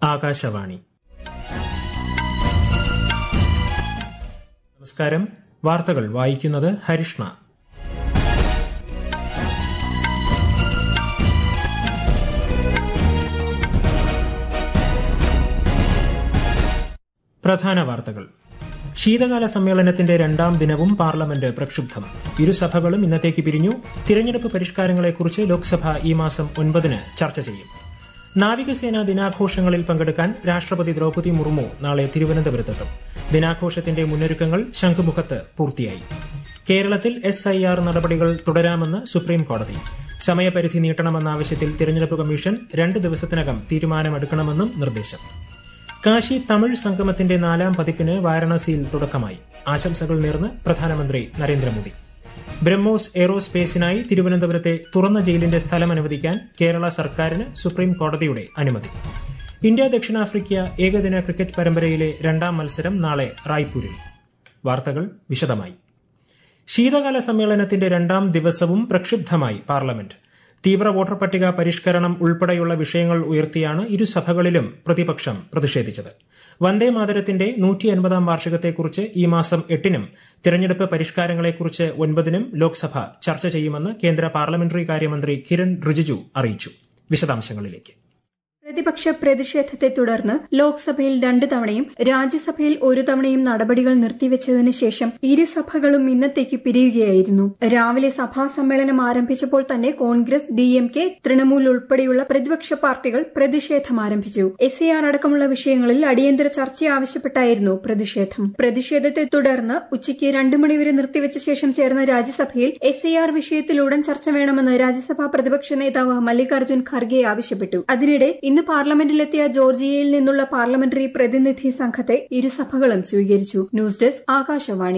ആകാശവാണി നമസ്കാരം വാർത്തകൾ വായിക്കുന്നത് ഹരിഷ്ണ പ്രധാന വാർത്തകൾ ശീതകാല സമ്മേളനത്തിന്റെ രണ്ടാം ദിനവും പാർലമെന്റ് പ്രക്ഷുബ്ധം ഇരുസഭകളും ഇന്നത്തേക്ക് പിരിഞ്ഞു തിരഞ്ഞെടുപ്പ് പരിഷ്കാരങ്ങളെക്കുറിച്ച് ലോക്സഭ ഈ മാസം ഒൻപതിന് ചർച്ച ചെയ്യും നാവികസേനാ ദിനാഘോഷങ്ങളിൽ പങ്കെടുക്കാൻ രാഷ്ട്രപതി ദ്രൌപതി മുർമു നാളെ തിരുവനന്തപുരത്തെത്തും ദിനാഘോഷത്തിന്റെ മുന്നൊരുക്കങ്ങൾ ശംഖുമുഖത്ത് പൂർത്തിയായി കേരളത്തിൽ എസ് ഐ ആർ നടപടികൾ തുടരാമെന്ന് സുപ്രീം കോടതി സമയപരിധി നീട്ടണമെന്ന ആവശ്യത്തിൽ തിരഞ്ഞെടുപ്പ് കമ്മീഷൻ രണ്ട് ദിവസത്തിനകം തീരുമാനമെടുക്കണമെന്നും നിർദ്ദേശം കാശി തമിഴ് സംഗമത്തിന്റെ നാലാം പതിപ്പിന് വാരണാസിയിൽ തുടക്കമായി ആശംസകൾ നേർന്ന് പ്രധാനമന്ത്രി നരേന്ദ്രമോദി ബ്രഹ്മോസ് എയ്റോസ്പേസിനായി തിരുവനന്തപുരത്തെ തുറന്ന ജയിലിന്റെ സ്ഥലം അനുവദിക്കാൻ കേരള സർക്കാരിന് സുപ്രീം കോടതിയുടെ അനുമതി ഇന്ത്യ ദക്ഷിണാഫ്രിക്ക ഏകദിന ക്രിക്കറ്റ് പരമ്പരയിലെ രണ്ടാം മത്സരം നാളെ റായ്പൂരിൽ വാർത്തകൾ വിശദമായി ശീതകാല സമ്മേളനത്തിന്റെ രണ്ടാം ദിവസവും പ്രക്ഷുബ്ധമായി പാർലമെന്റ് തീവ്ര വോട്ടർ പട്ടിക പരിഷ്കരണം ഉൾപ്പെടെയുള്ള വിഷയങ്ങൾ ഉയർത്തിയാണ് ഇരുസഭകളിലും പ്രതിപക്ഷം പ്രതിഷേധിച്ചത് വന്ദേ മാതരത്തിന്റെ നൂറ്റി അൻപതാം വാർഷികത്തെക്കുറിച്ച് ഈ മാസം എട്ടിനും തിരഞ്ഞെടുപ്പ് പരിഷ്കാരങ്ങളെക്കുറിച്ച് ഒൻപതിനും ലോക്സഭ ചർച്ച ചെയ്യുമെന്ന് കേന്ദ്ര പാർലമെന്ററി കാര്യമന്ത്രി കിരൺ റിജിജു അറിയിച്ചു വിശദാംശങ്ങളിലേക്ക് പ്രതിപക്ഷ പ്രതിഷേധത്തെ തുടർന്ന് ലോക്സഭയിൽ രണ്ടു തവണയും രാജ്യസഭയിൽ ഒരു തവണയും നടപടികൾ നിർത്തിവച്ചതിന് ശേഷം ഇരുസഭകളും ഇന്നത്തേക്ക് പിരിയുകയായിരുന്നു രാവിലെ സഭാ സമ്മേളനം ആരംഭിച്ചപ്പോൾ തന്നെ Congress D M K Trinamool ഉൾപ്പെടെയുള്ള പ്രതിപക്ഷ പാർട്ടികൾ പ്രതിഷേധം ആരംഭിച്ചു എസ് എ ആർ അടക്കമുള്ള വിഷയങ്ങളിൽ അടിയന്തര ചർച്ച ആവശ്യപ്പെട്ടായിരുന്നു പ്രതിഷേധം പ്രതിഷേധത്തെ തുടർന്ന് ഉച്ചയ്ക്ക് രണ്ടു മണിവരെ നിർത്തിവച്ച ശേഷം ചേർന്ന രാജ്യസഭയിൽ എസ് എ ആർ വിഷയത്തിൽ ഉടൻ ചർച്ച വേണമെന്ന് രാജ്യസഭാ പ്രതിപക്ഷ നേതാവ് മല്ലികാർജ്ജുൻ ഖർഗെ ആവശ്യപ്പെട്ടു അതിനിടെ ഇന്ന് പാർലമെന്റിലെത്തിയ ജോർജിയയിൽ നിന്നുള്ള പാർലമെന്ററി പ്രതിനിധി സംഘത്തെ ഇരുസഭകളും സ്വീകരിച്ചു ന്യൂസ് ഡെസ്ക് ആകാശവാണി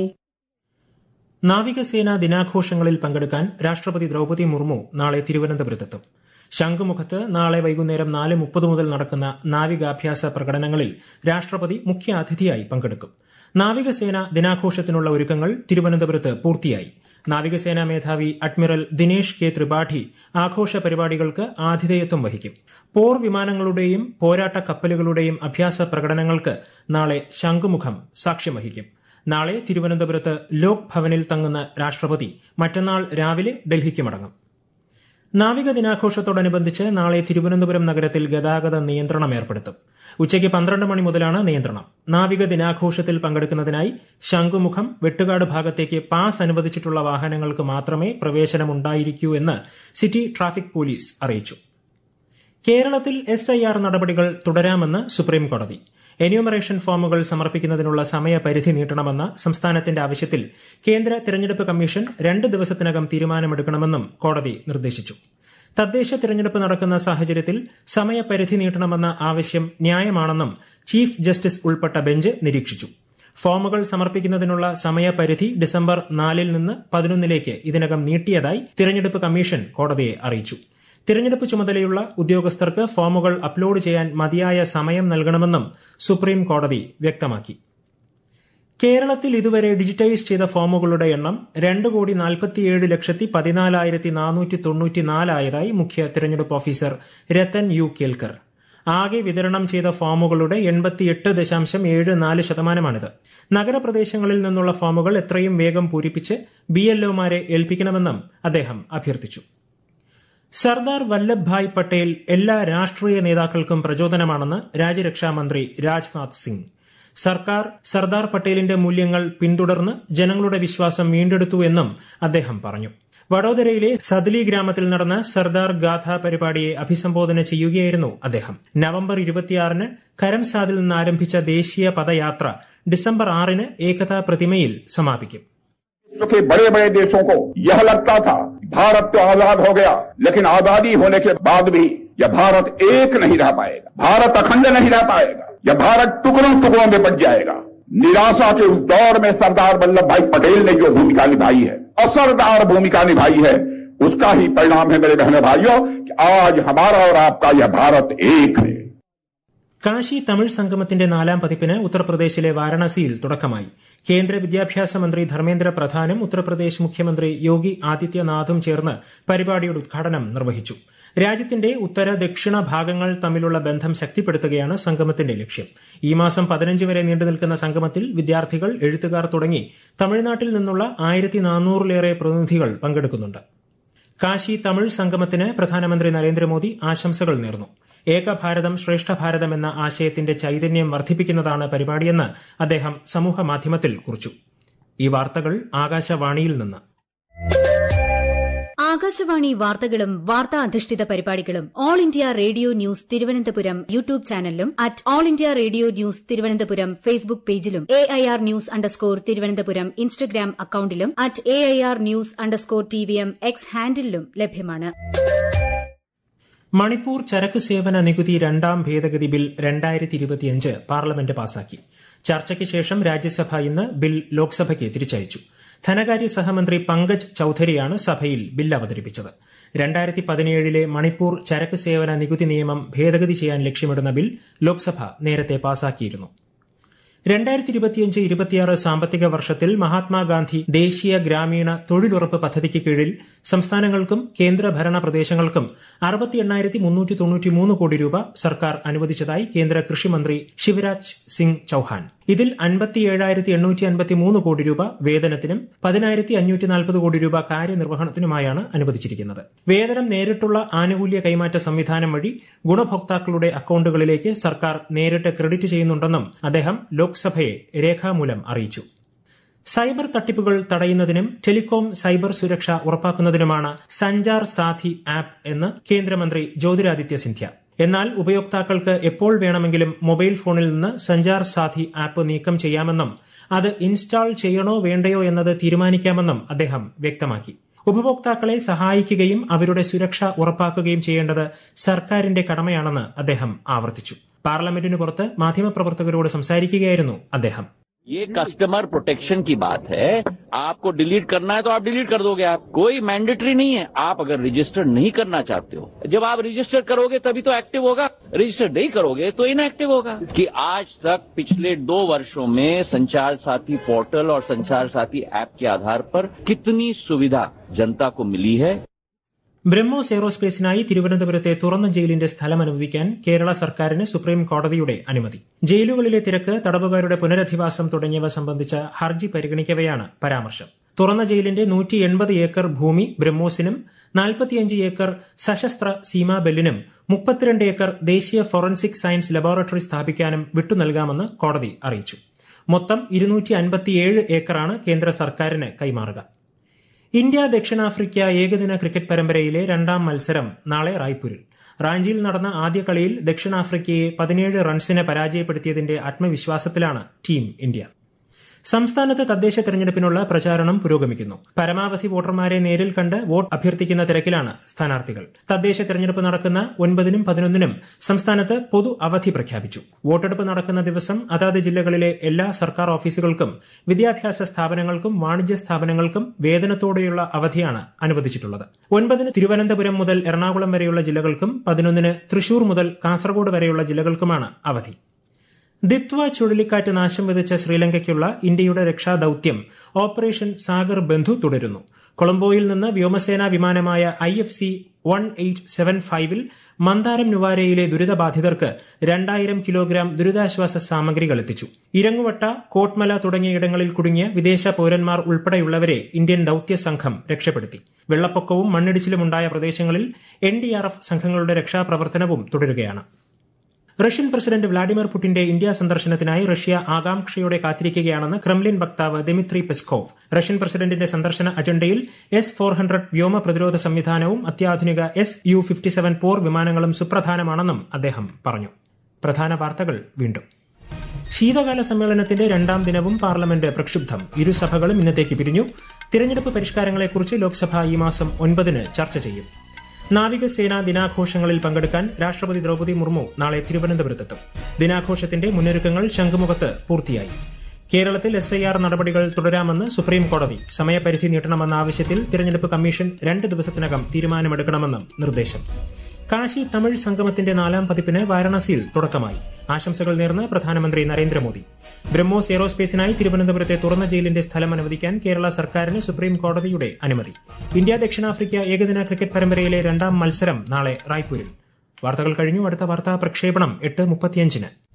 നാവികസേനാ ദിനാഘോഷങ്ങളിൽ പങ്കെടുക്കാൻ രാഷ്ട്രപതി ദ്രൌപതി മുർമു നാളെ തിരുവനന്തപുരത്തെത്തും ശംഖുമുഖത്ത് നാളെ വൈകുന്നേരം നാല് മുപ്പത് മുതൽ നടക്കുന്ന നാവികാഭ്യാസ പ്രകടനങ്ങളിൽ രാഷ്ട്രപതി മുഖ്യ അതിഥിയായി പങ്കെടുക്കും നാവികസേന ദിനാഘോഷത്തിനുള്ള ഒരുക്കങ്ങൾ തിരുവനന്തപുരത്ത് പൂർത്തിയായി നാവികസേനാ മേധാവി അഡ്മിറൽ ദിനേഷ് കെ ത്രിപാഠി ആഘോഷ പരിപാടികൾക്ക് ആതിഥേയത്വം വഹിക്കും പോർ വിമാനങ്ങളുടെയും പോരാട്ട കപ്പലുകളുടെയും അഭ്യാസ പ്രകടനങ്ങൾക്ക് നാളെ ശംഖുമുഖം സാക്ഷ്യം വഹിക്കും നാളെ തിരുവനന്തപുരത്ത് ലോക് ഭവനിൽ തങ്ങുന്ന രാഷ്ട്രപതി മറ്റന്നാൾ രാവിലെ ഡൽഹിക്ക് മടങ്ങും നാവിക ദിനാഘോഷത്തോടനുബന്ധിച്ച് നാളെ തിരുവനന്തപുരം നഗരത്തിൽ ഗതാഗത നിയന്ത്രണം ഏർപ്പെടുത്തും ഉച്ചയ്ക്ക് പന്ത്രണ്ട് മണി മുതലാണ് നിയന്ത്രണം നാവിക ദിനാഘോഷത്തിൽ പങ്കെടുക്കുന്നതിനായി ശംഖുമുഖം വെട്ടുകാട് ഭാഗത്തേക്ക് പാസ് അനുവദിച്ചിട്ടുള്ള വാഹനങ്ങൾക്ക് മാത്രമേ പ്രവേശനമുണ്ടായിരിക്കൂ എന്ന് സിറ്റി ട്രാഫിക് പോലീസ് അറിയിച്ചു കേരളത്തിൽ എസ് ഐ ആർ നടപടികൾ തുടരാമെന്ന് സുപ്രീം കോടതി എന്യൂമറേഷൻ ഫോമുകൾ സമർപ്പിക്കുന്നതിനുള്ള സമയപരിധി നീട്ടണമെന്ന സംസ്ഥാനത്തിന്റെ ആവശ്യത്തിൽ കേന്ദ്ര തെരഞ്ഞെടുപ്പ് കമ്മീഷൻ രണ്ട് ദിവസത്തിനകം തീരുമാനമെടുക്കണമെന്നും കോടതി നിർദ്ദേശിച്ചു തദ്ദേശ തിരഞ്ഞെടുപ്പ് നടക്കുന്ന സാഹചര്യത്തിൽ സമയപരിധി നീട്ടണമെന്ന ആവശ്യം ന്യായമാണെന്നും ചീഫ് ജസ്റ്റിസ് ഉൾപ്പെട്ട ബെഞ്ച് നിരീക്ഷിച്ചു ഫോമുകൾ സമർപ്പിക്കുന്നതിനുള്ള സമയപരിധി ഡിസംബർ നാലിൽ നിന്ന് പതിനൊന്നിലേക്ക് ഇതിനകം നീട്ടിയതായി തിരഞ്ഞെടുപ്പ് കമ്മീഷൻ കോടതിയെ അറിയിച്ചു തിരഞ്ഞെടുപ്പ് ചുമതലയുള്ള ഉദ്യോഗസ്ഥർക്ക് ഫോമുകൾ അപ്ലോഡ് ചെയ്യാൻ മതിയായ സമയം നൽകണമെന്നും സുപ്രീം കോടതി വ്യക്തമാക്കി കേരളത്തിൽ ഇതുവരെ ഡിജിറ്റൈസ് ചെയ്ത ഫോമുകളുടെ എണ്ണം രണ്ട് കോടി നാൽപ്പത്തിയേഴ് ലക്ഷത്തി പതിനാലായിരത്തി നാനൂറ്റി തൊണ്ണൂറ്റിനാലായതായി മുഖ്യ തിരഞ്ഞെടുപ്പ് ഓഫീസർ രത്തൻ യു കേൽക്കർ ആകെ വിതരണം ചെയ്ത ഫോമുകളുടെ എൺപത്തിയെട്ട് ദശാംശം ഏഴ് നാല് ശതമാനമാണിത് നഗരപ്രദേശങ്ങളിൽ നിന്നുള്ള ഫോമുകൾ എത്രയും വേഗം പൂരിപ്പിച്ച് ബി എൽഒമാരെ ഏൽപ്പിക്കണമെന്നും അദ്ദേഹം അഭ്യർത്ഥിച്ചു സർദാർ വല്ലഭ്ഭായ് പട്ടേൽ എല്ലാ രാഷ്ട്രീയ നേതാക്കൾക്കും പ്രചോദനമാണെന്ന് രാജ്യരക്ഷാമന്ത്രി രാജ്നാഥ് സിംഗ് സർക്കാർ സർദാർ പട്ടേലിന്റെ മൂല്യങ്ങൾ പിന്തുടർന്ന് ജനങ്ങളുടെ വിശ്വാസം വീണ്ടെടുത്തു എന്നും അദ്ദേഹം പറഞ്ഞു വഡോദരയിലെ സദ്ലി ഗ്രാമത്തിൽ നടന്ന സർദാർ ഗാഥ പരിപാടിയെ അഭിസംബോധന ചെയ്യുകയായിരുന്നു അദ്ദേഹം നവംബർ ഇരുപത്തിയാറിന് കരംസാദിൽ നിന്ന് ആരംഭിച്ച ദേശീയ പദയാത്ര ഡിസംബർ ആറിന് ഏകതാ പ്രതിമയിൽ സമാപിക്കും विश्व के बड़े बड़े देशों को यह लगता था भारत तो आजाद हो गया लेकिन आजादी होने के बाद भी यह भारत एक नहीं रह पाएगा भारत अखंड नहीं रह पाएगा यह भारत टुकड़ों टुकड़ों में बट जाएगा निराशा के उस दौर में सरदार वल्लभ भाई पटेल ने जो भूमिका निभाई है असरदार भूमिका निभाई है उसका ही परिणाम है मेरे बहनों भाइयों कि आज हमारा और आपका यह भारत एक है കാശി തമിഴ് സംഗമത്തിന്റെ നാലാം പതിപ്പിന് ഉത്തർപ്രദേശിലെ വാരണാസിയിൽ തുടക്കമായി കേന്ദ്ര വിദ്യാഭ്യാസ മന്ത്രി ധർമ്മേന്ദ്ര പ്രധാനും ഉത്തർപ്രദേശ് മുഖ്യമന്ത്രി യോഗി ആദിത്യനാഥും ചേർന്ന് പരിപാടിയുടെ ഉദ്ഘാടനം നിർവഹിച്ചു രാജ്യത്തിന്റെ ഉത്തര ദക്ഷിണ ഭാഗങ്ങൾ തമ്മിലുള്ള ബന്ധം ശക്തിപ്പെടുത്തുകയാണ് സംഗമത്തിന്റെ ലക്ഷ്യം ഈ മാസം പതിനഞ്ച് വരെ നീണ്ടുനിൽക്കുന്ന സംഗമത്തിൽ വിദ്യാർത്ഥികൾ എഴുത്തുകാർ തുടങ്ങി തമിഴ്നാട്ടിൽ നിന്നുള്ള ആയിരത്തി നാനൂറിലേറെ പ്രതിനിധികൾ പങ്കെടുക്കുന്നുണ്ട് കാശി തമിഴ് സംഗമത്തിന് പ്രധാനമന്ത്രി നരേന്ദ്രമോദി ആശംസകൾ നേർന്നു ഏക ഭാരതം ശ്രേഷ്ഠ ഭാരതം എന്ന ആശയത്തിന്റെ ചൈതന്യം വർദ്ധിപ്പിക്കുന്നതാണ് പരിപാടിയെന്ന് അദ്ദേഹം സമൂഹമാധ്യമത്തിൽ കുറിച്ചു ഈ വാർത്തകൾ ആകാശവാണിയിൽ നിന്ന് ആകാശവാണി വാർത്തകളും വാർത്താ അധിഷ്ഠിത പരിപാടികളും All India Radio news Thiruvananthapuram YouTube ചാനലിലും at All India Radio news Thiruvananthapuram Facebook പേജിലും A I R news underscore Thiruvananthapuram Instagram അക്കൌണ്ടിലും at A I R news underscore T V M X ഹാൻഡിലും ലഭ്യമാണ് മണിപ്പൂർ ചരക്ക് സേവന നികുതി രണ്ടാം ഭേദഗതി ബിൽ രണ്ടായിരത്തി ഇരുപത്തിയഞ്ച് പാർലമെന്റ് പാസാക്കി ചർച്ചയ്ക്ക് ശേഷം രാജ്യസഭ ഇന്ന് ബിൽ ലോക്സഭയ്ക്ക് തിരിച്ചയച്ചു ധനകാര്യ സഹമന്ത്രി പങ്കജ് ചൌധരിയാണ് സഭയിൽ ബിൽ അവതരിപ്പിച്ചത് രണ്ടായിരത്തി പതിനേഴിലെ മണിപ്പൂർ ചരക്ക് സേവന നികുതി നിയമം ഭേദഗതി ചെയ്യാൻ ലക്ഷ്യമിടുന്ന ബിൽ ലോക്സഭ നേരത്തെ പാസാക്കിയിരുന്നു രണ്ടായിരത്തി ഇരുപത്തിയഞ്ച് ഇരുപത്തിയാറ് സാമ്പത്തിക വർഷത്തിൽ മഹാത്മാഗാന്ധി ദേശീയ ഗ്രാമീണ തൊഴിലുറപ്പ് പദ്ധതിക്ക് കീഴിൽ സംസ്ഥാനങ്ങൾക്കും കേന്ദ്രഭരണ പ്രദേശങ്ങൾക്കും അറുപത്തി എണ്ണായിരത്തി മുന്നൂറ്റി തൊണ്ണൂറ്റിമൂന്ന് കോടി രൂപ സർക്കാർ അനുവദിച്ചതായി കേന്ദ്ര കൃഷിമന്ത്രി ശിവരാജ് സിംഗ് ചൌഹാൻ ഇതിൽ അൻപത്തിയേഴായിരത്തി എണ്ണൂറ്റി അൻപത്തിമൂന്ന് കോടി രൂപ വേതനത്തിനും പതിനായിരത്തി അഞ്ഞൂറ്റി നാൽപ്പത് കോടി രൂപ കാര്യനിർവഹണത്തിനുമായാണ് അനുവദിച്ചിരിക്കുന്നത് വേതനം നേരിട്ടുള്ള ആനുകൂല്യ കൈമാറ്റ സംവിധാനം വഴി ഗുണഭോക്താക്കളുടെ അക്കൌണ്ടുകളിലേക്ക് സർക്കാർ നേരിട്ട് ക്രെഡിറ്റ് ചെയ്യുന്നുണ്ടെന്നും അദ്ദേഹം ലോക്സഭയെ രേഖാമൂലം അറിയിച്ചു സൈബർ തട്ടിപ്പുകൾ തടയുന്നതിനും ടെലികോം സൈബർ സുരക്ഷ ഉറപ്പാക്കുന്നതിനുമാണ് സഞ്ചാർ സാഥി ആപ്പ് എന്ന് കേന്ദ്രമന്ത്രി ജ്യോതിരാദിത്യ സിന്ധ്യ എന്നാൽ ഉപയോക്താക്കൾക്ക് എപ്പോൾ വേണമെങ്കിലും മൊബൈൽ ഫോണിൽ നിന്ന് സഞ്ചാർ സാഥി ആപ്പ് നീക്കം ചെയ്യാമെന്നും അത് ഇൻസ്റ്റാൾ ചെയ്യണോ വേണ്ടയോ എന്നത് തീരുമാനിക്കാമെന്നും അദ്ദേഹം വ്യക്തമാക്കി ഉപഭോക്താക്കളെ സഹായിക്കുകയും അവരുടെ സുരക്ഷ ഉറപ്പാക്കുകയും ചെയ്യേണ്ടത് സർക്കാരിന്റെ കടമയാണെന്ന് അദ്ദേഹം ആവർത്തിച്ചു പാർലമെന്റിന് പുറത്ത് മാധ്യമപ്രവർത്തകരോട് സംസാരിക്കുകയായിരുന്നു അദ്ദേഹം ये कस्टमर प्रोटेक्शन की बात है आपको डिलीट करना है तो आप डिलीट कर दोगे आप कोई मैंडेटरी नहीं है आप अगर रजिस्टर नहीं करना चाहते हो जब आप रजिस्टर करोगे तभी तो एक्टिव होगा रजिस्टर नहीं करोगे तो इनएक्टिव होगा कि आज तक पिछले दो वर्षों में संचार साथी पोर्टल और संचार साथी ऐप के आधार पर कितनी सुविधा जनता को मिली है ബ്രഹ്മോസ് എയറോസ്പേസിനായി തിരുവനന്തപുരത്തെ തുറന്ന ജയിലിന്റെ സ്ഥലം അനുവദിക്കാൻ കേരള സർക്കാരിന് സുപ്രീം കോടതിയുടെ അനുമതി ജയിലുകളിലെ തിരക്ക് തടവുകാരുടെ പുനരധിവാസം തുടങ്ങിയവ സംബന്ധിച്ച ഹർജി പരിഗണിക്കവെയാണ് പരാമർശം തുറന്ന ജയിലിന്റെ നൂറ്റി എൺപത് ഏക്കർ ഭൂമി ബ്രഹ്മോസിനും നാൽപ്പത്തിയഞ്ച് ഏക്കർ സശസ്ത്ര സീമാ ബെല്ലിനും മുപ്പത്തിരണ്ട് ഏക്കർ ദേശീയ ഫോറൻസിക് സയൻസ് ലബോറട്ടറി സ്ഥാപിക്കാനും വിട്ടുനൽകാമെന്ന് കോടതി അറിയിച്ചു മൊത്തം ഇരുന്നൂറ്റി അൻപത്തിയേഴ് ഏക്കറാണ് കേന്ദ്ര സർക്കാരിന് കൈമാറുക ഇന്ത്യ ദക്ഷിണാഫ്രിക്ക ഏകദിന ക്രിക്കറ്റ് പരമ്പരയിലെ രണ്ടാം മത്സരം നാളെ റായ്പൂരിൽ റാഞ്ചിയിൽ നടന്ന ആദ്യ കളിയിൽ ദക്ഷിണാഫ്രിക്കയെ പതിനേഴ് റൺസിന് പരാജയപ്പെടുത്തിയതിന്റെ ആത്മവിശ്വാസത്തിലാണ് ടീം ഇന്ത്യ സംസ്ഥാനത്ത് തദ്ദേശ തെരഞ്ഞെടുപ്പിനുള്ള പ്രചാരണം പുരോഗമിക്കുന്നു പരമാവധി വോട്ടർമാരെ നേരിൽ കണ്ട് വോട്ട് അഭ്യർത്ഥിക്കുന്ന തിരക്കിലാണ് സ്ഥാനാർത്ഥികൾ തദ്ദേശ തെരഞ്ഞെടുപ്പ് നടക്കുന്ന ഒൻപതിനും പതിനൊന്നിനും സംസ്ഥാനത്ത് പൊതു അവധി പ്രഖ്യാപിച്ചു വോട്ടെടുപ്പ് നടക്കുന്ന ദിവസം അതാത് ജില്ലകളിലെ എല്ലാ സർക്കാർ ഓഫീസുകൾക്കും വിദ്യാഭ്യാസ സ്ഥാപനങ്ങൾക്കും വാണിജ്യ സ്ഥാപനങ്ങൾക്കും വേതനത്തോടെയുള്ള അവധിയാണ് അനുവദിച്ചിട്ടുള്ളത് ഒൻപതിന് തിരുവനന്തപുരം മുതൽ എറണാകുളം വരെയുള്ള ജില്ലകൾക്കും പതിനൊന്നിന് തൃശൂർ മുതൽ കാസർഗോഡ് വരെയുള്ള ജില്ലകൾക്കുമാണ് അവധി ദിത്വ ചുഴലിക്കാറ്റ് നാശം വിതച്ച ശ്രീലങ്കയ്ക്കുള്ള ഇന്ത്യയുടെ രക്ഷാദൌത്യം ഓപ്പറേഷൻ സാഗർ ബന്ധു തുടരുന്നു കൊളംബോയിൽ നിന്ന് വ്യോമസേനാ വിമാനമായ I F C one eight seven ഫൈവിൽ മന്ദാരം നുവാരയിലെ ദുരിതബാധിതർക്ക് രണ്ടായിരം കിലോഗ്രാം ദുരിതാശ്വാസ സാമഗ്രികൾ എത്തിച്ചു ഇരങ്ങുവട്ട കോട്ട്മല തുടങ്ങിയ ഇടങ്ങളിൽ കുടുങ്ങിയ വിദേശ പൌരന്മാർ ഉൾപ്പെടെയുള്ളവരെ ഇന്ത്യൻ ദൌത്യ സംഘം രക്ഷപ്പെടുത്തി വെള്ളപ്പൊക്കവും മണ്ണിടിച്ചിലും ഉണ്ടായ പ്രദേശങ്ങളിൽ എൻഡിആർഎഫ് സംഘങ്ങളുടെ രക്ഷാപ്രവർത്തനവും തുടരുകയാണ് റഷ്യൻ പ്രസിഡന്റ് വ്ളാഡിമിർ പുടിന്റെ ഇന്ത്യ സന്ദർശനത്തിനായി റഷ്യ ആകാംക്ഷയോടെ കാത്തിരിക്കുകയാണെന്ന് ക്രെംലിൻ വക്താവ് ദിമിത്രി പെസ്കോവ് റഷ്യൻ പ്രസിഡന്റിന്റെ സന്ദർശന അജണ്ടയിൽ എസ് ഫോർ ഹൺഡ്രഡ് വ്യോമ പ്രതിരോധ സംവിധാനവും അത്യാധുനിക എസ് യു ഫിഫ്റ്റി സെവൻ പോർ വിമാനങ്ങളും സുപ്രധാനമാണെന്നും അദ്ദേഹം പറഞ്ഞു പ്രധാന വാർത്തകൾ വീണ്ടും ശീതകാല സമ്മേളനത്തിന്റെ രണ്ടാം ദിനവും പാർലമെന്റ് പ്രക്ഷുബ്ധം ഇരുസഭകളും ഇന്നത്തേക്ക് പിരിഞ്ഞു തിരഞ്ഞെടുപ്പ് പരിഷ്കാരങ്ങളെക്കുറിച്ച് ലോക്സഭ ഈ മാസം ഒൻപതിന് ചർച്ച ചെയ്യും നാവികസേനാ ദിനാഘോഷങ്ങളിൽ പങ്കെടുക്കാൻ രാഷ്ട്രപതി ദ്രൌപദി മുർമു നാളെ തിരുവനന്തപുരത്തെത്തും ദിനാഘോഷത്തിന്റെ മുന്നൊരുക്കങ്ങൾ ശംഖുമുഖത്ത് പൂർത്തിയായി കേരളത്തിൽ എസ് ഐ ആർ നടപടികൾ തുടരാമെന്ന് സുപ്രീം കോടതി സമയപരിധി നീട്ടണമെന്ന ആവശ്യത്തിൽ തിരഞ്ഞെടുപ്പ് കമ്മീഷൻ രണ്ട് ദിവസത്തിനകം തീരുമാനമെടുക്കണമെന്നും നിർദ്ദേശം കാശി തമിഴ് സംഗമത്തിന്റെ നാലാം പതിപ്പിന് വാരണാസിയിൽ തുടക്കമായി ആശംസകൾ നേർന്ന് പ്രധാനമന്ത്രി നരേന്ദ്രമോദി ബ്രഹ്മോസ് എയറോസ്പേസിനായി തിരുവനന്തപുരത്തെ തുറന്ന ജയിലിന്റെ സ്ഥലം അനുവദിക്കാൻ കേരള സർക്കാരിന് സുപ്രീം കോടതിയുടെ അനുമതി ഇന്ത്യ ദക്ഷിണാഫ്രിക്ക ഏകദിന ക്രിക്കറ്റ് പരമ്പരയിലെ രണ്ടാം മത്സരം നാളെ റായ്പൂരിൽ വാർത്തകൾ കഴിഞ്ഞു അടുത്ത വാർത്താ പ്രക്ഷേപണം എട്ട് മുപ്പത്തിയഞ്ചിന്